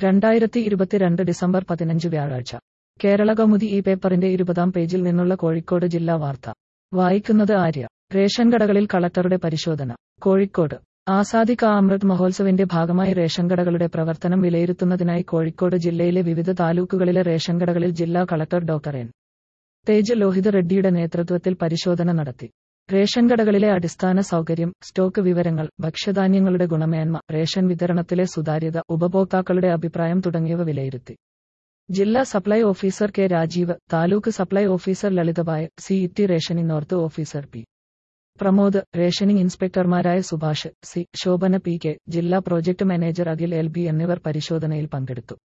രണ്ടായിരത്തി ഇരുപത്തിരണ്ട് ഡിസംബർ പതിനഞ്ച് വ്യാഴാഴ്ച കേരള കൗമുദി ഈ പേപ്പറിന്റെ ഇരുപതാം പേജിൽ നിന്നുള്ള കോഴിക്കോട് ജില്ലാ വാർത്ത വായിക്കുന്നത് ആര്യ റേഷൻ കടകളിൽ കളക്ടറുടെ പരിശോധന കോഴിക്കോട് ആസാദി കാ അമൃത് മഹോത്സവിന്റെ ഭാഗമായി റേഷൻ കടകളുടെ പ്രവർത്തനം വിലയിരുത്തുന്നതിനായി കോഴിക്കോട് ജില്ലയിലെ വിവിധ താലൂക്കുകളിലെ റേഷൻ കടകളിൽ ജില്ലാ collector doctor N Tej Lohit റെഡ്ഡിയുടെ നേതൃത്വത്തിൽ പരിശോധന നടത്തി റേഷൻ കടകളിലെ അടിസ്ഥാന സൗകര്യം സ്റ്റോക്ക് വിവരങ്ങൾ ഭക്ഷ്യധാന്യങ്ങളുടെ ഗുണമേന്മ റേഷൻ വിതരണത്തിലെ സുതാര്യത ഉപഭോക്താക്കളുടെ അഭിപ്രായം തുടങ്ങിയവ വിലയിരുത്തി ജില്ലാ supply officer K Rajeev taluk supply officer Lalithabai C E rationing north officer P Pramod rationing ഇൻസ്പെക്ടർമാരായ Subhash C Shobhana P K ജില്ലാ project manager Akhil L B എന്നിവർ പരിശോധനയിൽ പങ്കെടുത്തു